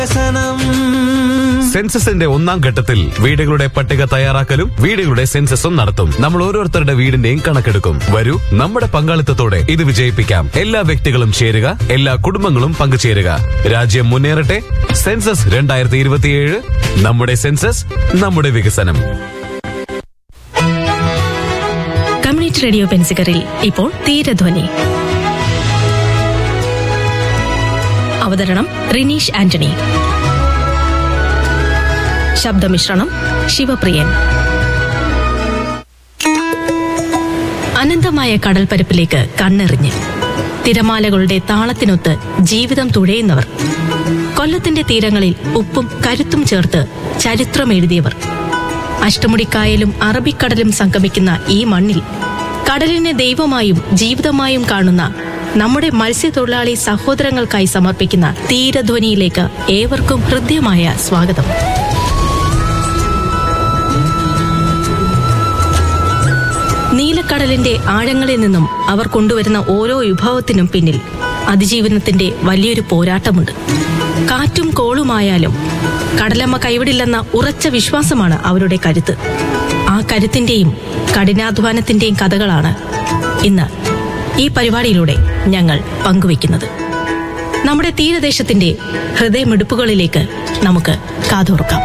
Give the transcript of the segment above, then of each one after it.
സെൻസസിന്റെ ഒന്നാം ഘട്ടത്തിൽ വീടുകളുടെ പട്ടിക തയ്യാറാക്കലും വീടുകളുടെ സെൻസസും നടത്തും നമ്മൾ ഓരോരുത്തരുടെ വീടിന്റെയും കണക്കെടുക്കും വരൂ നമ്മുടെ പങ്കാളിത്തത്തോടെ ഇത് വിജയിപ്പിക്കാം എല്ലാ വ്യക്തികളും ചേരുക എല്ലാ കുടുംബങ്ങളും പങ്കുചേരുക രാജ്യം മുന്നേറട്ടെ സെൻസസ് രണ്ടായിരത്തി ഇരുപത്തിയേഴ് നമ്മുടെ സെൻസസ് നമ്മുടെ വികസനം കമ്മ്യൂണിറ്റി റേഡിയോ പെൻസിക്കറിൽ ഇപ്പോൾ തീരധ്വനി അവതരണം റിനീഷ് ആന്റണി ശബ്ദമിശ്രണം ശിവപ്രിയൻ അനന്തമായ കടൽപ്പരപ്പിലേക്ക് കണ്ണെറിഞ്ഞ് തിരമാലകളുടെ താളത്തിനൊത്ത് ജീവിതം തുഴയുന്നവർ കൊല്ലത്തിന്റെ തീരങ്ങളിൽ ഉപ്പും കരുത്തും ചേർത്ത് ചരിത്രം എഴുതിയവർ അഷ്ടമുടിക്കായലും അറബിക്കടലും സംഗമിക്കുന്ന ഈ മണ്ണിൽ കടലിനെ ദൈവമായും ജീവിതമായും കാണുന്ന നമ്മുടെ മത്സ്യത്തൊഴിലാളി സഹോദരങ്ങൾക്കായി സമർപ്പിക്കുന്ന തീരധ്വനിയിലേക്ക് ഏവർക്കും ഹൃദ്യമായ സ്വാഗതം നീലക്കടലിന്റെ ആഴങ്ങളിൽ നിന്നും അവർ കൊണ്ടുവരുന്ന ഓരോ വിഭവത്തിനും പിന്നിൽ അതിജീവനത്തിന്റെ വലിയൊരു പോരാട്ടമുണ്ട് കാറ്റും കോളുമായാലും കടലമ്മ കൈവിടില്ലെന്ന ഉറച്ച വിശ്വാസമാണ് അവരുടെ കരുത്ത് ആ കരുത്തിന്റെയും കഠിനാധ്വാനത്തിന്റെയും കഥകളാണ് ഇന്ന് ഈ പരിപാടിയിലൂടെ ഞങ്ങൾ പങ്കുവയ്ക്കുന്നത് നമ്മുടെ തീരദേശത്തിന്റെ ഹൃദയമിടുപ്പുകളിലേക്ക് നമുക്ക് കാതോർക്കാം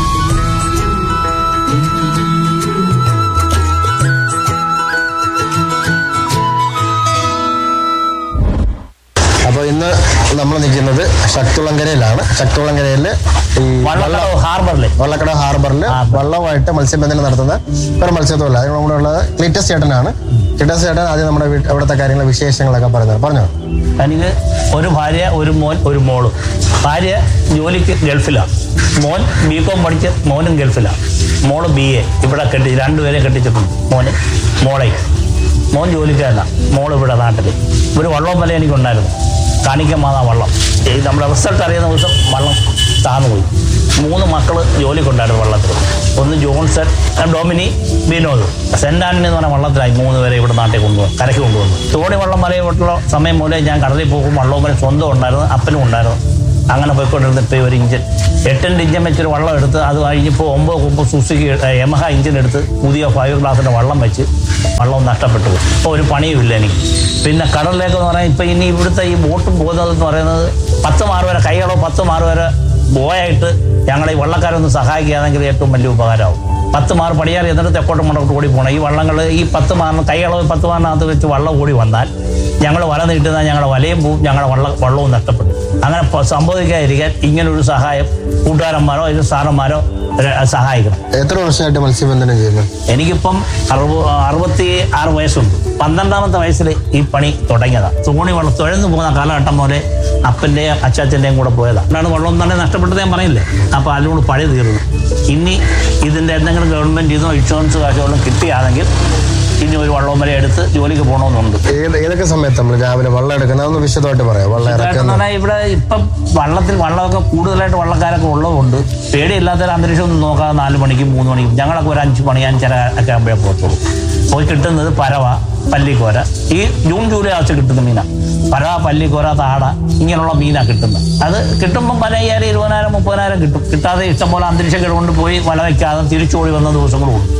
അപ്പോൾ ഇന്ന് നമ്മൾ നിൽക്കുന്നത് ശക്തികുളങ്കരയിലാണ് ശക്തികുളങ്കരയിൽ ഈ വള്ളക്കടവ് ഹാർബറില് വള്ളക്കട ഹാർബറിൽ വള്ളമായിട്ട് മത്സ്യബന്ധനം നടത്തുന്ന ഒരു മത്സ്യത്തൊഴിലാളി നമ്മുടെ ഉള്ള ക്ലിറ്റസ് ചേട്ടനാണ് ക്ലിറ്റസ് ചേട്ടൻ ആദ്യം നമ്മുടെ വീട്ട് അവിടുത്തെ കാര്യങ്ങൾ വിശേഷങ്ങളൊക്കെ പറഞ്ഞത് പറഞ്ഞോ എനിക്ക് ഒരു ഭാര്യ ഒരു മോൻ ഒരു മോള് ഭാര്യ ജോലിക്ക് ഗൾഫിലാണ് മോൻ ബി കോം പഠിച്ച് മോനും ഗൾഫിലാണ് മോള് ബി എ ഇവിടെ കെട്ടി രണ്ടുപേരെ കെട്ടിച്ചിട്ടുണ്ട് മോന് മോളെ മോൻ ജോലിക്കാരനാണ് മോൾ ഇവിടെ നാട്ടിൽ ഒരു വള്ളവും വല എനിക്കുണ്ടായിരുന്നു കാണിക്കാൻ മാതാ വള്ളം ഈ നമ്മുടെ റിസൾട്ട് അറിയുന്ന ദിവസം വള്ളം താന്നു പോയി മൂന്ന് മക്കൾ ജോലിക്കുണ്ടായിരുന്നു വള്ളത്തിൽ ഒന്ന് ജോൺസൺ ഡൊമിനി വിനോദ് സെന്റ് ആന്റണി എന്ന് പറഞ്ഞ വള്ളത്തിലായി മൂന്ന് പേരെ ഇവിടെ നാട്ടിൽ കൊണ്ടുവന്നു കരയ്ക്ക് കൊണ്ടുവന്നു തോണി വള്ളം വലയിട്ടുള്ള സമയം മൂലം ഞാൻ കടലിൽ പോകും വള്ളവും വരെ സ്വന്തം ഉണ്ടായിരുന്നു അപ്പനും ഉണ്ടായിരുന്നു അങ്ങനെ പോയിക്കൊണ്ടിരുന്നിട്ട് ഒരു ഇഞ്ചൻ എട്ടിൻ്റെ ഇഞ്ചൻ വെച്ചൊരു വള്ളം എടുത്ത് അത് കഴിഞ്ഞപ്പോൾ ഒമ്പത് കുമ്പ് സുസുക്കി യമഹ ഇഞ്ചിൻ എടുത്ത് പുതിയ ഫൈവ് ഗ്ലാസിൻ്റെ വള്ളം വെച്ച് വള്ളവും നഷ്ടപ്പെട്ടു പോയി ഇപ്പോൾ ഒരു പണിയുമില്ല എനിക്ക് പിന്നെ കടലിലേക്ക് എന്ന് പറഞ്ഞാൽ ഇപ്പം ഇനി ഇവിടുത്തെ ഈ ബോട്ടും പോകുന്നത് എന്ന് പറയുന്നത് പത്ത് മാറ് വരെ കൈകളോ പത്ത് മാറ് വരെ ബോയായിട്ട് ഞങ്ങളെ ഈ വള്ളക്കാരൊന്ന് സഹായിക്കുകയാണെങ്കിൽ ഏറ്റവും വലിയ ഉപകാരമാവും പത്ത് മാറ് പടിയാറി എന്നിട്ട് തെക്കോട്ട് മുണ്ടോട്ട് ഓടി പോകണം ഈ വള്ളങ്ങൾ ഈ പത്ത് മാറിന് കൈയളവ് പത്ത് മാറിനകത്ത് വെച്ച് വള്ളം ഓടി വന്നാൽ ഞങ്ങൾ വല നീട്ടുന്ന ഞങ്ങളുടെ വലയും പോവും ഞങ്ങളുടെ വള്ള വള്ളവും നഷ്ടപ്പെടും അങ്ങനെ പ- സംഭവിക്കാതിരിക്കാൻ ഇങ്ങനൊരു സഹായം കൂട്ടുകാരന്മാരോ ഇത് സാറന്മാരോ ര- സഹായിക്കണം എത്ര വർഷമായിട്ട് മത്സ്യബന്ധനം ചെയ്യുന്നു എനിക്കിപ്പം അറുപ അറുപത്തി ആറ് വയസ്സുണ്ട് പന്ത്രണ്ടാമത്തെ വയസ്സിൽ ഈ പണി തുടങ്ങിയതാണ് തോണി വള്ളം തുഴന്നു പോകുന്ന കാലഘട്ടം പോലെ അപ്പൻ്റെയും അച്ചാച്ചൻ്റെയും കൂടെ പോയതാണ് അതാണ് വെള്ളം തന്നെ നഷ്ടപ്പെട്ടത് ഞാൻ പറയില്ലേ അപ്പോൾ അതിനോട് പഴി തീർന്നു ഇനി ഇതിൻ്റെ എന്തെങ്കിലും ഗവൺമെൻറ് ഇതോ ഇൻഷുറൻസ് കാശുകളും കിട്ടിയാണെങ്കിൽ ഇനി ഒരു വള്ളവും വരെ എടുത്ത് ജോലിക്ക് പോകണമെന്നുണ്ട് ഏത് ഏതൊക്കെ സമയത്ത് നമ്മൾ രാവിലെ വള്ളം എടുക്കുന്നത് അതൊന്ന് വിശദമായിട്ട് പറയാം വള്ളം ഇതായിട്ടെന്ന് ഇറക്കുന്ന പറഞ്ഞാൽ ഇവിടെ ഇപ്പം വള്ളത്തിൽ വള്ളമൊക്കെ കൂടുതലായിട്ട് വള്ളക്കാരൊക്കെ ഉള്ളതുകൊണ്ട് പേടിയില്ലാത്തൊരു അന്തരീക്ഷം ഒന്നും നോക്കാതെ നാല് മണിക്കും മൂന്ന് മണിക്കും ഞങ്ങളൊക്കെ ഒരു അഞ്ച് മണി അഞ്ചര ഒക്കെ ആകുമ്പോഴേ പോകത്തുള്ളൂ പോയി കിട്ടുന്നത് പരവ പല്ലിക്കോര ഈ ജൂൺ ജൂലൈ ആവശ്യം കിട്ടുന്ന മീനാണ് പരവ പല്ലിക്കോര താട ഇങ്ങനെയുള്ള മീനാണ് കിട്ടുന്നത് അത് കിട്ടുമ്പം പതിനയ്യായിരം ഇരുപതിനായിരം മുപ്പതിനായിരം കിട്ടും കിട്ടാതെ ഇഷ്ടംപോലെ അന്തരീക്ഷം കിടകൊണ്ട് പോയി വല വയ്ക്കാതെ തിരിച്ചോടി വന്ന ദിവസങ്ങളും ഉണ്ട്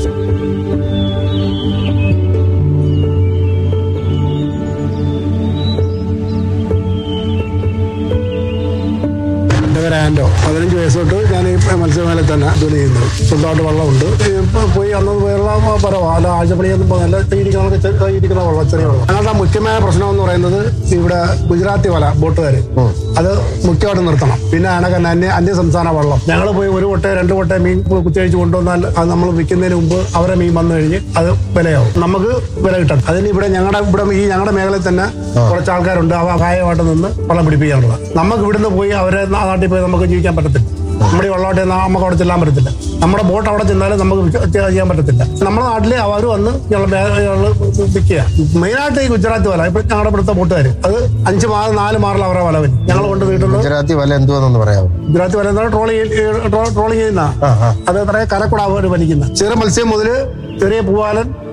എൻ്റെ പേര് ആൻഡോ പതിനഞ്ച് വയസ്സ് തൊട്ട് ഞാൻ ഈ മത്സ്യമേഖല തന്നെ ജോലി ചെയ്യുന്നത് സ്വന്തമായിട്ട് വള്ളമുണ്ട് ഇപ്പൊ പോയി അന്ന് വെള്ളം പറവാ അല്ല ആഴ്ചപ്പണിയൊന്നും പോകുന്നില്ല ഇരിക്കുന്ന ഇരിക്കുന്ന വെള്ളം ചെറിയ വെള്ളം ഞങ്ങളുടെ മുഖ്യമായ പ്രശ്നം എന്ന് പറയുന്നത് ഇവിടെ ഗുജറാത്തി വല ബോട്ടുകാർ അത് മുഖ്യമായിട്ട് നിർത്തണം പിന്നെ അണക്കൻ അന്യ അന്യ സംസ്ഥാന വള്ളം ഞങ്ങൾ പോയി ഒരു കൊട്ട രണ്ട് കൊട്ട മീൻ കുത്തിയഴിച്ച് കൊണ്ടുവന്നാൽ അത് നമ്മൾ വിൽക്കുന്നതിന് മുമ്പ് അവരെ മീൻ വന്നു കഴിഞ്ഞ് അത് വിലയാവും നമുക്ക് വില കിട്ടണം അതിന് ഇവിടെ ഞങ്ങളുടെ ഇവിടെ ഈ ഞങ്ങളുടെ മേഖലയിൽ തന്നെ കുറച്ച് ആൾക്കാരുണ്ട് അവ സഹായമായിട്ട് നിന്ന് വള്ളം പിടിപ്പിക്കാനുള്ളത് നമുക്ക് ഇവിടുന്ന് പോയി അവരെ നാ- നാട്ടിൽ പോയി നമുക്ക് ജീവിക്കാൻ പറ്റത്തില്ല നമ്മുടെ ഈ വള്ളമായിട്ട് നമുക്ക് അവിടെ ചെല്ലാൻ പറ്റത്തില്ല നമ്മുടെ ബോട്ട് അവിടെ ചെന്നാലും നമുക്ക് വിൽക്ക- ചെയ്യാൻ പറ്റത്തില്ല നമ്മുടെ നാട്ടിൽ അവർ വന്ന് ഞങ്ങൾ വിൽക്കുക മെയിനായിട്ട് ഈ ഗുജറാത്ത് വല ഇപ്പൊ ഞങ്ങളുടെ ഇവിടുത്തെ ബോട്ടുകാർ അത് അഞ്ച് മാസം നാല് മാറിൽ അവരുടെ വല വരും ഞങ്ങൾ കൊണ്ട് വീട്ടുന്നത് ഗുജറാത്തി വല എന്തുവാന്നൊന്ന് പറയാമോ ഗുജറാത്ത് വല എന്താണ് ട്രോളിങ് ട്രോളിങ് ചെയ്യുന്ന ആ, ആ. അത് അത്ര കരക്കുടാവ് വലിക്കുന്ന ചെറു മത്സ്യം മുതൽ ചെറിയ പൂവാലൻ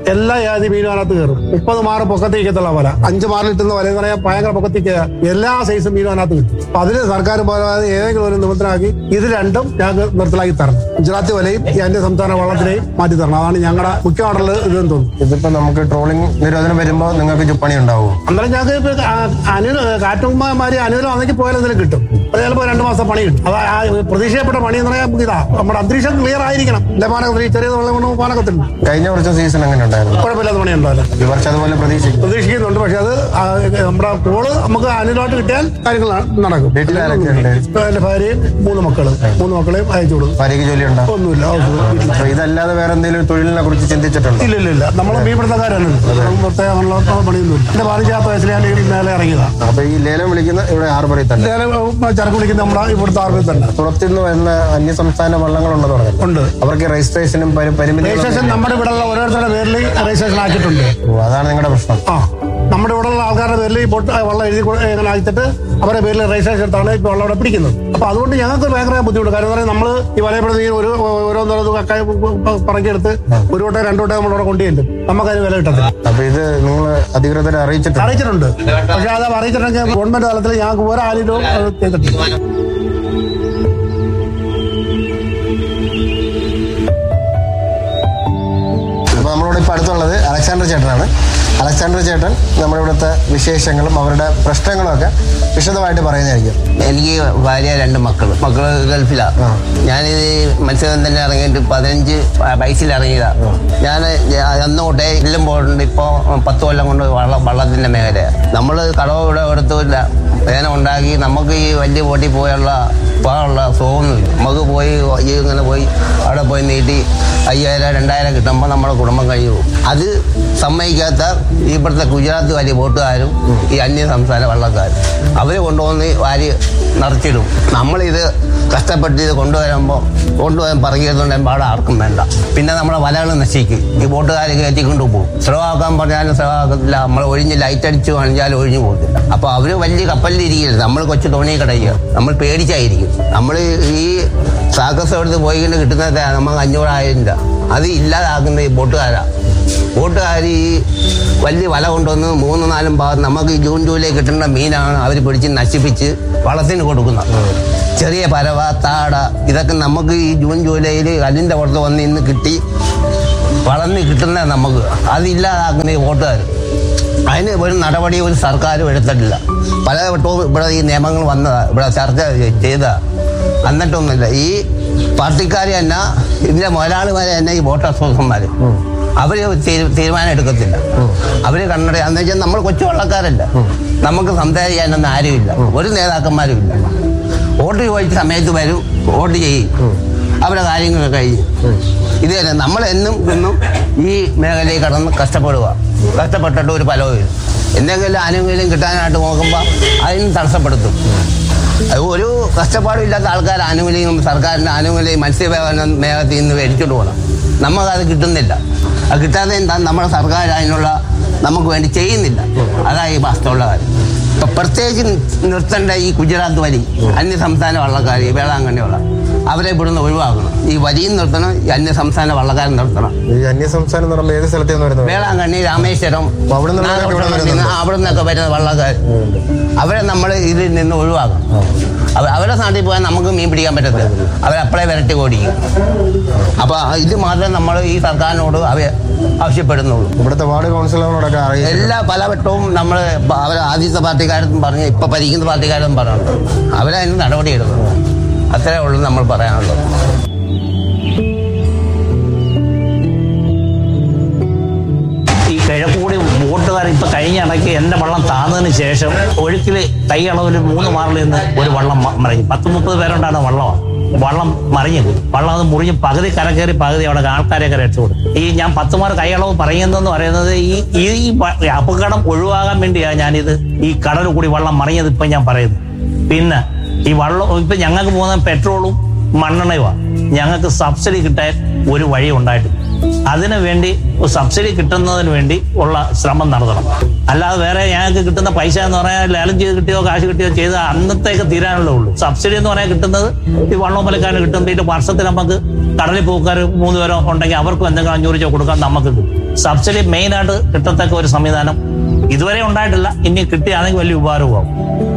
എല്ലാ ജാതി മീനും അതിനകത്ത് കയറും മുപ്പത് മാറ് പൊക്കത്തേക്കത്തുള്ള വല അഞ്ച് മാറിൽ കിട്ടുന്ന വല എന്ന് പറയാൻ ഭയങ്കര പൊക്കത്തേക്ക് എല്ലാ സൈസും മീനും അതിനകത്ത് കിട്ടും അപ്പൊ അതിന് സർക്കാർ പോലെ ഏതെങ്കിലും ഒരു നിബന്ധനയാക്കി ഇത് രണ്ടും ഞങ്ങൾക്ക് നിർത്തലാക്കി തരണം ഗുജറാത്തി വലയും ഈ അന്യ സംസ്ഥാന വള്ളത്തിനെയും മാറ്റി തരണം അതാണ് ഞങ്ങളുടെ മുഖ്യ ഓർഡറിൽ ഇതെന്ന് തോന്നുന്നു ഇതിപ്പോ നമുക്ക് ട്രോളിംഗ് നിരോധനം വരുമ്പോ നിങ്ങൾക്ക് ചുപ്പണി ഉണ്ടാവും അന്നേരം ഞങ്ങൾക്ക് ഇപ്പൊ അനു കാറ്റുമാരി അനുകൂലമാണെങ്കിൽ പോയാൽ എന്തെങ്കിലും കിട്ടും അത് ചിലപ്പോൾ രണ്ടു മാസം പണി കിട്ടും അത് ആ പ്രതീക്ഷയപ്പെട്ട പണി എന്ന് പറയാൻ ഇതാ നമ്മുടെ അന്തരീക്ഷം ക്ലിയർ ആയിരിക്കണം അല്ലെ പാനകത്തിൽ ചെറിയ വെള്ളം കൊണ്ട് പാനകത്തുണ്ട് കഴിഞ്ഞ വർഷം സീസൺ എങ്ങനെ ഉണ്ടായിരുന്നു കുഴപ്പമില്ലാത്ത പണി ഉണ്ടല്ലോ ഈ വർഷം അതുപോലെ പ്രതീക്ഷിക്കും പ്രതീക്ഷിക്കുന്നുണ്ട് പക്ഷെ അത് ആ, നമ്മുടെ കോള് നമുക്ക് അനുകൂലമായിട്ട് കിട്ടിയാൽ കാര്യങ്ങൾ നടക്കും വീട്ടിൽ ആരൊക്കെയുണ്ട്? ഇപ്പൊ എന്റെ ഭാര്യയും മൂന്ന് മക്കളും മൂന്ന് മക്കളെയും അയച്ചു കൊടുക്കും ഭാര്യയ്ക്ക് ജോലി ഉണ്ടോ ഒന്നുമില്ല വീട്ടിൽ അപ്പൊ ഇതല്ലാതെ വേറെ എന്തെങ്കിലും തൊഴിലിനെ കുറിച്ച് ചിന്തിച്ചിട്ടുണ്ടോ ഇല്ല ഇല്ല ഇല്ല നമ്മൾ മീൻപിടുത്തക്കാരാണ് നമുക്ക് പ്രത്യേക അങ്ങനെയുള്ള പണിയൊന്നുമില്ല എന്റെ പതിനഞ്ചാമത്തെ വയസ്സിൽ ഞാൻ ഈ മേലെ ഇറങ്ങിയതാ അപ്പൊ ഈ ലേലം വിളിക്കുന്ന ഇവിടെ ഹാർബറിൽ തന്നെ ലേലം, ഉം, ചരക്ക് വിളിക്കുന്ന നമ്മുടെ ഇവിടുത്തെ ആർമിൽ തന്നെ പുറത്തുനിന്ന് വരുന്ന അന്യസംസ്ഥാന വള്ളങ്ങളുണ്ടെന്ന് പറഞ്ഞു ഉണ്ട് അവർക്ക് രജിസ്ട്രേഷനും പരി- പരിമിതികളും രജിസ്ട്രേഷൻ നമ്മുടെ ഇവിടെയുള്ള ഓരോരുത്തരുടെ പേരിൽ രജിസ്ട്രേഷൻ ആക്കിയിട്ടുണ്ട് ഓ, അതാണ് നിങ്ങളുടെ പ്രശ്നം ആ നമ്മുടെ ഇവിടെയുള്ള ആൾക്കാരുടെ പേരിൽ ഈ ബോട്ട് വള്ളം എഴുതി കൊ- ഇങ്ങനെ ആക്കിയിട്ട് അവരുടെ പേരിൽ രജിസ്ട്രേഷൻ എടുത്താണ് ഇപ്പോൾ വള്ളം അവിടെ പിടിക്കുന്നത് അപ്പൊ അതുകൊണ്ട് ഞങ്ങൾക്ക് ഭയങ്കര ബുദ്ധിമുട്ട് കാര്യം എന്ന് പറഞ്ഞാൽ നമ്മൾ ഈ വലയപ്പെടുത്തി ഒരു ഓരോന്നോരോന്ന് പറക്കിയെടുത്ത് ഒരു വട്ടം രണ്ടു വട്ടം നമ്മളവിടെ കൊണ്ടുചെല്ലും നമുക്കതിന് വില കിട്ടത്തില്ല അപ്പൊ ഇത് നിങ്ങൾ അധികൃതരെ അറിയിച്ചിട്ടുണ്ട് അറിയിച്ചിട്ടുണ്ട് പക്ഷെ അത് അറിയിച്ചിട്ടുണ്ടെങ്കിൽ ഗവൺമെന്റ് തലത്തിൽ ഞങ്ങൾക്ക് ഒരാളിലും അത് ചെയ്തിട്ടില്ല അപ്പൊ നമ്മളോട് ഇപ്പൊ അടുത്തുള്ളത് അലക്സാണ്ടർ ചേട്ടനാണ് അലക്സാണ്ടർ ചേട്ടൻ നമ്മുടെ ഇവിടുത്തെ വിശേഷങ്ങളും അവരുടെ പ്രശ്നങ്ങളും ഒക്കെ വിശദമായിട്ട് പറയുന്നതായിരിക്കും എനിക്ക് ഭാര്യ രണ്ട് മക്കൾ മക്കള് ഗൾഫിലാണ് ഞാനിത് മത്സ്യബന്ധനം ഇറങ്ങിയിട്ട് പതിനഞ്ച് വയസ്സിൽ ഇറങ്ങിയതാ ഞാൻ അന്ന് തൊട്ടേ എല്ലാം പോയിട്ടുണ്ട് ഇപ്പോൾ പത്ത് കൊല്ലം കൊണ്ട് വള്ളം വള്ളത്തിൻ്റെ മേഖലയാണ് നമ്മൾ കടവ് ഇവിടെ എടുത്തില്ല വേന ഉണ്ടാക്കി നമുക്ക് ഈ വലിയ പോട്ടി പോയുള്ള പോകാനുള്ള സുഖമൊന്നുമില്ല നമുക്ക് പോയി ഈ ഇങ്ങനെ പോയി അവിടെ പോയി നീട്ടി അയ്യായിരം രണ്ടായിരം കിട്ടുമ്പോൾ നമ്മുടെ കുടുംബം കഴിഞ്ഞു പോകും അത് സമ്മതിക്കാത്ത ഈ ഇവിടുത്തെ ഗുജറാത്ത് വലിയ ബോട്ടുകാരും ഈ അന്യ സംസ്ഥാന വള്ളക്കാരും അവർ കൊണ്ടുവന്ന് വാരി നിറച്ചിടും നമ്മളിത് കഷ്ടപ്പെട്ട് ഇത് കൊണ്ടുവരുമ്പോൾ കൊണ്ടുപോകാൻ പറകിയതുകൊണ്ട് അവിടെ ആർക്കും വേണ്ട പിന്നെ നമ്മളെ വലകൾ നശിക്കും ഈ ബോട്ടുകാർ കയറ്റി കൊണ്ടുപോകും സ്രവാക്കാൻ പറഞ്ഞാലും സ്രവാക്കത്തില്ല നമ്മൾ ഒഴിഞ്ഞ് ലൈറ്റ് അടിച്ച് കാണിച്ചാലും ഒഴിഞ്ഞു പോകത്തില്ല അപ്പോൾ അവർ വലിയ കപ്പലിൽ ഇരിക്കരുത് നമ്മൾ കൊച്ചു തോണി കിടക്കുക നമ്മൾ പേടിച്ചായിരിക്കും നമ്മൾ ഈ സാക്കസ് എടുത്ത് പോയി കൊണ്ട് കിട്ടുന്നത് നമുക്ക് അഞ്ഞൂറായിരം രൂപ അത് ഇല്ലാതാക്കുന്ന ഈ ബോട്ടുകാരാണ് ബോട്ടുകാർ ഈ വലിയ വല കൊണ്ടുവന്ന് മൂന്ന് നാലും ഭാഗം നമുക്ക് ഈ ജൂൺ ജൂലൈ കിട്ടേണ്ട മീനാണ് അവർ പിടിച്ച് നശിപ്പിച്ച് വളത്തിന് കൊടുക്കുന്നത് ചെറിയ പരവ താട ഇതൊക്കെ നമുക്ക് ഈ ജൂൺ ജൂലൈയിൽ കല്ലിൻ്റെ പുറത്ത് വന്ന് ഇന്ന് കിട്ടി വളർന്ന് കിട്ടുന്ന നമുക്ക് അതില്ലാതാക്കുന്ന ഈ വോട്ടുകാർ അതിന് ഒരു നടപടി ഒരു സർക്കാരും എടുത്തിട്ടില്ല പല വട്ടവും ഇവിടെ ഈ നിയമങ്ങൾ വന്നതാ ഇവിടെ ചർച്ച ചെയ്ത എന്നിട്ടൊന്നുമില്ല ഈ പാർട്ടിക്കാർ തന്നെ ഇതിന്റെ മുതലാളിമാരെ തന്നെ ഈ വോട്ട് അസോസിയന്മാർ അവര് തീരു- തീരുമാനം എടുക്കത്തില്ല അവര് കണ്ണട എന്ന് വെച്ചാൽ നമ്മൾ കൊച്ചു വള്ളക്കാരല്ല നമുക്ക് സംസാരിക്കാനൊന്നും ആരുമില്ല ഒരു നേതാക്കന്മാരും ഇല്ല വോട്ട് ചോദിച്ച സമയത്ത് വരും വോട്ട് ചെയ്യും അവരുടെ കാര്യങ്ങളൊക്കെ കഴിഞ്ഞ് ഇത് തന്നെ നമ്മൾ എന്നും ഇന്നും ഈ മേഖലയിൽ കടന്ന് കഷ്ടപ്പെടുക കഷ്ടപ്പെട്ടിട്ട് ഒരു ഫലവും എന്തെങ്കിലും ആനുകൂല്യം കിട്ടാനായിട്ട് നോക്കുമ്പോൾ അതിന് തടസ്സപ്പെടുത്തും അത് ഒരു കഷ്ടപ്പാടും ഇല്ലാത്ത ആൾക്കാർ ആനുകൂല്യം സർക്കാരിൻ്റെ ആനുകൂല്യം മത്സ്യബന്ധന മേഖലത്തിൽ നിന്ന് മേടിച്ചോണ്ട് പോകണം നമുക്കത് കിട്ടുന്നില്ല അത് കിട്ടാതെ എന്താ നമ്മുടെ സർക്കാർ അതിനുള്ള നമുക്ക് വേണ്ടി ചെയ്യുന്നില്ല അതാ ഈ വാസ്തവമുള്ള കാര്യം ഇപ്പൊ പ്രത്യേകിച്ച് നിർത്തേണ്ട ഈ ഗുജറാത്ത് വരി അന്യ സംസ്ഥാന വള്ളക്കാർ വേളാങ്കണ്ണിയുള്ള അവരെ ഇവിടുന്ന് ഒഴിവാക്കണം ഈ വരിയും നിർത്തണം ഈ അന്യ സംസ്ഥാന വള്ളക്കാരൻ നിർത്തണം ഈ അന്യസംസ്ഥാനം എന്ന് പറയുമ്പോൾ ഏത് സ്ഥലത്ത് നിന്ന് വരുന്നത് വേളാങ്കണ്ണി രാമേശ്വരം അപ്പൊ അവിടെ നിന്നുള്ളവരൊക്കെ ഇവിടെ വരുന്നുണ്ടോ? അവിടെ നിന്നൊക്കെ വരുന്ന വള്ളക്കാർ അവരെ നമ്മൾ ഇതിൽ നിന്ന് ഒഴിവാക്കണം അവ- അവരെ നാട്ടിൽ പോയാൽ നമുക്ക് മീൻ പിടിക്കാൻ പറ്റത്തില്ല അവരപ്പളെ വിരട്ടി ഓടിക്കും അപ്പൊ ഇത് മാത്രമേ നമ്മൾ ഈ സർക്കാരിനോട് അവ ആവശ്യപ്പെടുന്നുള്ളൂ ഇവിടുത്തെ വാർഡ് കൗൺസിലറിനോടൊക്കെ അറിയിച്ചു എല്ലാ പലവട്ടവും നമ്മൾ അവർ ആദ്യത്തെ പാർട്ടിക്കാരും പറഞ്ഞ് ഇപ്പൊ ഭരിക്കുന്ന പാർട്ടിക്കാരും പറയുന്നുണ്ട് അവരതിന് നടപടി എടുക്കണം അത്രേ ഉള്ളൂ നമ്മൾ പറയാനുള്ളത് ഈ കിഴക്കൂടി ബോട്ടുകാർ ഇപ്പൊ കഴിഞ്ഞ ഇടയ്ക്ക് എന്റെ വള്ളം താന്നതിന് ശേഷം ഒഴുക്കിൽ കൈ അളവിൽ മൂന്ന് മാറിൽ നിന്ന് ഒരു വള്ളം മ- മറിഞ്ഞു പത്ത് മുപ്പത് പേരുണ്ടായിരുന്ന വള്ളമാണ് വള്ളം മറിഞ്ഞു പോയി വള്ളം അത് മുറിഞ്ഞ് പകുതി കരകയറി പകുതി അവിടെ ആൾക്കാരെയൊക്കെ രക്ഷപ്പെടും ഈ ഞാൻ പത്ത് മാർ കൈയളവ് പറയുന്നതെന്ന് പറയുന്നത് ഈ ഈ ഈ വ- ഈ അപകടം ഒഴിവാകാൻ വേണ്ടിയാണ് ഞാനിത് ഈ കടൽ കൂടി വള്ളം മറിഞ്ഞത് ഇപ്പൊ ഞാൻ പറയുന്നത് പിന്നെ ഈ വള്ളം ഇപ്പൊ ഞങ്ങൾക്ക് പോകുന്ന പെട്രോളും മണ്ണെണ്ണയുമാണ് ഞങ്ങൾക്ക് സബ്സിഡി കിട്ടാൻ ഒരു വഴി ഉണ്ടായിട്ടില്ല അതിനു വേണ്ടി ഒരു സബ്സിഡി കിട്ടുന്നതിന് വേണ്ടി ഉള്ള ശ്രമം നടത്തണം അല്ലാതെ വേറെ ഞങ്ങൾക്ക് കിട്ടുന്ന പൈസ എന്ന് പറയാൻ ലേലം ചെയ്ത് കിട്ടിയോ കാശ് കിട്ടിയോ ചെയ്ത് അന്നത്തേക്ക് തീരാനുള്ള ഉള്ളൂ സബ്സിഡി എന്ന് പറയാൻ കിട്ടുന്നത് ഈ വള്ളവും പലക്കാരന് കിട്ടും പിന്നെ വർഷത്തിൽ നമുക്ക് കടലിൽ പോക്കാർ മൂന്ന് പേരോ ഉണ്ടെങ്കിൽ അവർക്കും എന്തെങ്കിലും അഞ്ഞൂറ് രൂപ കൊടുക്കാൻ നമുക്ക് കിട്ടും സബ്സിഡി മെയിൻ ആയിട്ട് കിട്ടത്തക്ക ഒരു സംവിധാനം ഇതുവരെ ഉണ്ടായിട്ടില്ല ഇനി കിട്ടിയാണെങ്കിൽ വലിയ ഉപകാരമാകും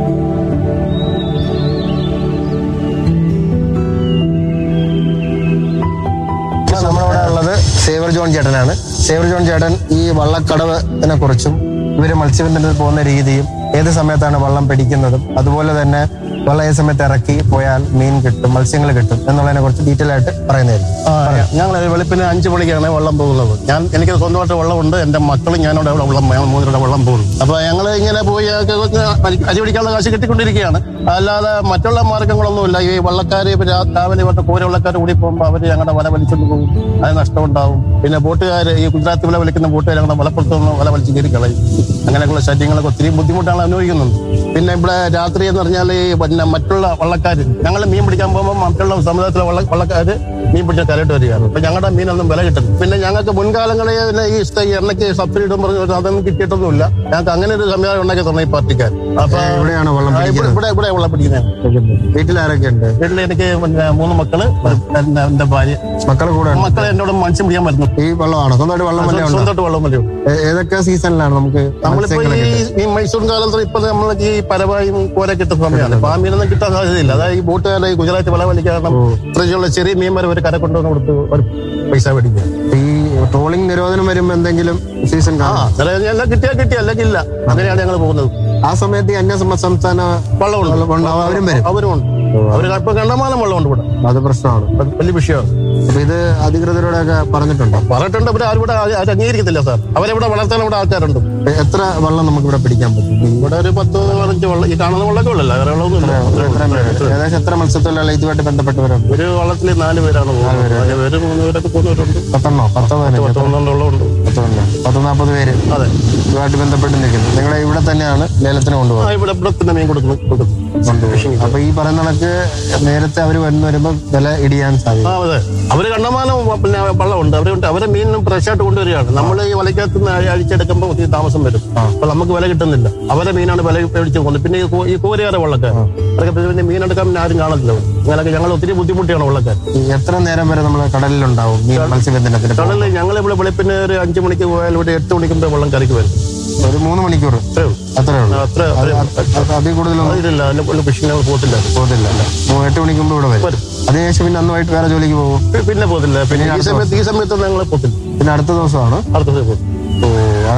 നമ്മളിവിടെ ഉള്ളത് സേവർ ജോൺ ചേട്ടനാണ് സേവർ ജോൺ ചേട്ടൻ ഈ വള്ളക്കടവിനെ കുറിച്ചും ഇവര് മത്സ്യബന്ധനത്തിൽ പോകുന്ന രീതിയും ഏത് സമയത്താണ് വള്ളം പിടിക്കുന്നതും അതുപോലെ തന്നെ വള്ളം ഏത് സമയത്ത് ഇറക്കി പോയാൽ മീൻ കിട്ടും മത്സ്യങ്ങൾ കിട്ടും എന്നുള്ളതിനെ കുറിച്ച് ഡീറ്റെയിൽ ആയിട്ട് പറയുന്നതായിരിക്കും ഞങ്ങൾ വെളുപ്പിന് അഞ്ചു മണിക്കാണ് വെള്ളം പോകുന്നത് ഞാൻ എനിക്ക് സ്വന്തമായിട്ട് വെള്ളമുണ്ട് എന്റെ മക്കളും ഞാനവിടെ വെള്ളം ഞങ്ങൾ മൂന്നിവിടെ വെള്ളം പോകുന്നു അപ്പൊ ഞങ്ങൾ ഇങ്ങനെ പോയി ഒക്കെ ഒന്ന് അരി- അരി പിടിക്കാനുള്ള കാശ് കിട്ടിക്കൊണ്ടിരിക്കുകയാണ് അല്ലാതെ മറ്റുള്ള മാർഗങ്ങളൊന്നുമില്ല ഈ വള്ളക്കാര് ഇപ്പൊ രാ- രാവിലെ ഇവരുടെ കൂര വള്ളക്കാർ കൂടി പോകുമ്പോൾ അവര് ഞങ്ങളുടെ വല വലിച്ചുകൊണ്ട് പോകും അത് നഷ്ടമുണ്ടാവും പിന്നെ ബോട്ടുകാർ ഈ ഗുജറാത്തി വല വലിക്കുന്ന ബോട്ടുകാർ ഞങ്ങളുടെ വലപ്പുറത്തുനിന്ന് വല വലിച്ച് കയറി കളയും അങ്ങനെയൊക്കെയുള്ള ശല്യങ്ങളൊക്കെ ഒത്തിരി ബുദ്ധിമുട്ടാണ് അനുഭവിക്കുന്നുണ്ട് പിന്നെ ഇവിടെ രാത്രി എന്ന് പറഞ്ഞാൽ ഈ പിന്നെ മറ്റുള്ള വള്ളക്കാർ ഞങ്ങൾ മീൻ പിടിക്കാൻ പോകുമ്പോൾ മറ്റുള്ള സമുദായത്തിലെ വള്ള വള്ളക്കാർ മീൻ പിടിച്ച കരയിട്ട് വരികയാണ് അപ്പൊ ഞങ്ങളുടെ മീനൊന്നും വില കിട്ടുന്നു പിന്നെ ഞങ്ങൾക്ക് മുൻകാലങ്ങളിൽ പിന്നെ ഈ സ്ഥ- ഈ എണ്ണയ്ക്ക് സബ്സിഡി ഇടും പറഞ്ഞു അതൊന്നും കിട്ടിയിട്ടൊന്നുമില്ല ഞങ്ങൾക്ക് അങ്ങനെ ഒരു സംവിധാനം ഉണ്ടാക്കി തന്നെ ഈ പാർട്ടിക്കാർ അപ്പൊ എവിടെയാണ് വള്ളം ആ, ഇവിടെ പിടിക്കുന്നത് ഇവിടെ ഇവിടെ വെള്ളം പിടിക്കുന്നത് വീട്ടിൽ ആരൊക്കെ ഉണ്ട് വീട്ടിൽ എനിക്ക് പിന്നെ മൂന്ന് മക്കള് ഒരു പിന്നെ എന്റെ ഭാര്യ മക്കളെ കൂടെ ഉണ്ട് മക്കളെ എന്നോട് മത്സ്യം പിടിക്കാൻ വരുന്നു ഈ വള്ളമാണോ സ്വന്തമായിട്ട് വള്ളം വല്ല ഉണ്ടോ സ്വന്തമായിട്ട് വെള്ളം മതിയുണ്ട് ഏ- ഏതൊക്കെ സീസണിലാണ് നമുക്ക് നമ്മളിപ്പോ മത്സ്യങ്ങളെ ഈ കിട്ടുക? ഈ മൈസൂർ കാലത്ത് ഇപ്പൊ നമ്മൾക്ക് ഈ പരവായും കോര കിട്ടുന്ന സമയമാണ് അപ്പൊ ആ മീനൊന്നും കിട്ടാൻ സാധ്യതയില്ല അതായത് ഈ ബോട്ടുകാരെ ഈ ഗുജറാത്ത് വല വലിക്കാൻ കാരണം ഇത്രയുള്ള ചെറിയ മീൻ വരെ ഒരു കര കൊണ്ടുവന്ന് കൊടുത്ത് ഒരു പൈസ മേടിക്കുക ഈ ട്രോളിംഗ് നിരോധനം വരുമ്പോ എന്തെങ്കിലും സീസൺ ആ കാണാം അന്നേരം എല്ലാം കിട്ടിയാൽ കിട്ടി അല്ലെങ്കിൽ ഇല്ല അങ്ങനെയാണ് ഞങ്ങൾ പോകുന്നത് ആ സമയത്ത് ഈ അന്യ സംസ്ഥാന- സംസ്ഥാന വെള്ളമുണ്ട് വെള്ളം ഉണ്ടാവും, അവരും വരും. അവരും ഉണ്ട് അവർ ഇപ്പൊ കണ്ടമാനം വെള്ളമുണ്ട് ഇവിടെ അത് പ്രശ്നമാണ് അത് വലിയ വിഷയമാണ് അപ്പൊ ഇത് അധികൃതരോടൊക്കെ പറഞ്ഞിട്ടുണ്ടോ പറഞ്ഞിട്ടുണ്ട് അവർ ആരും ഇവിടെ ആരും അംഗീകരിക്കത്തില്ല സാർ അവരെവിടെ വളർത്താൻ ഇവിടെ ആൾക്കാരുണ്ട് എ- എത്ര വെള്ളം നമുക്ക് ഇവിടെ പിടിക്കാൻ പറ്റും ഈ ഇവിടെ ഒരു പത്ത് പതിനഞ്ച് വെള്ളം ഈ കാണുന്ന വെള്ളമൊക്കെ ഉള്ളല്ലോ വേറെ വെള്ളമൊന്നും ഇത്രയും പേര്. ഇല്ല ഏകദേശം എത്ര മത്സ്യത്തൊഴിലാളി ഇതുമായിട്ട് ബന്ധപ്പെട്ടവരുണ്ട് ഒരു വള്ളത്തിൽ നാല് പേരാണ് പോകുന്നത് നാല് പേര് മൂന്ന് പേരൊക്കെ പോകുന്നവരുണ്ട് പത്തെണ്ണോ പത്തോ പതിനഞ്ചോ പത്ത് പന്ത്രണ്ട് വെള്ളമുണ്ട് പത്തെണ്ണോ പത്ത് നാൽപ്പത് പേര് അതെ ഇതുമായിട്ട് ബന്ധപ്പെട്ട് നിൽക്കുന്നു നിങ്ങളെ ഇവിടെ തന്നെയാണ് ലേലത്തിന് ആ കൊണ്ടുപോകുന്നത് ഇവിടെ ഇവിടെ തന്നെ മീൻ കൊടുക്കുന്നു കൊടുക്കുന്നു കൊണ്ടുപോകും അപ്പൊ ഈ പറയുന്ന കണക്ക് നേരത്തെ അവർ വന്നു വരുമ്പോ വില ഇടിയാൻ സാധ്യത ആ അതെ അവര് കണ്ടമാനം വ- പിന്നെ വെള്ളമുണ്ട് അവര് അവരെ മീനും ഫ്രഷായിട്ട് കൊണ്ടുവരികയാണ് നമ്മൾ ഈ വലയ്ക്കകത്ത് നിന്ന് അഴി- അഴിച്ചെടുക്കുമ്പോൾ ഒത്തിരി താമസം വരും അപ്പൊ നമുക്ക് വില കിട്ടുന്നില്ല അവരെ മീനാണ് വില മേടിച്ച് കൊണ്ട് പിന്നെ ഈ കോ- ഈ കോരിയാറെ വള്ളക്കാർ അതൊക്കെ പിന്നെ മീൻ എടുക്കാൻ പിന്നെ ആരും കാണത്തില്ല അങ്ങനെയൊക്കെ ഞങ്ങൾ ഒത്തിരി ബുദ്ധിമുട്ടിയാണ് വള്ളക്കാർ ഈ എത്ര നേരം വരെ നമ്മൾ കടലിലുണ്ടാവും ഈ മത്സ്യബന്ധനത്തിന് പോകും? കടലിൽ ഞങ്ങൾ ഇവിടെ വെളുപ്പിന് ഒരു അഞ്ചു മണിക്ക് പോയാൽ ഇവിടെ എട്ട് മണിക്കുമ്പോൾ വെള്ളം കരയ്ക്ക് വരും ഒരു മൂന്ന് മണിക്കൂർ അത്രേ ഉള്ളൂ അത്രേ ഉള്ളൂ ആ, അത്ര അത് അത് അതിൽ കൂടുതലൊന്നും അതിലില്ല അതിന്റെ ഫിഷിംഗ് ഞങ്ങൾ പോകത്തില്ല പോകത്തില്ല മൂ- എട്ട് മണിക്ക് മുമ്പ് ഇവിടെ വരും വരും. അതിനുശേഷം പിന്നെ അന്ന് വൈകിട്ട് വേറെ ജോലിക്ക് പോകും പി- പിന്നെ പോകത്തില്ല പിന്നെ ഈ സമയത്ത് ഈ സമയത്തൊന്നും ഞങ്ങൾ പോകത്തില്ല പിന്നെ അടുത്ത ദിവസമാണ് അടുത്ത ദിവസം പോകും ഓ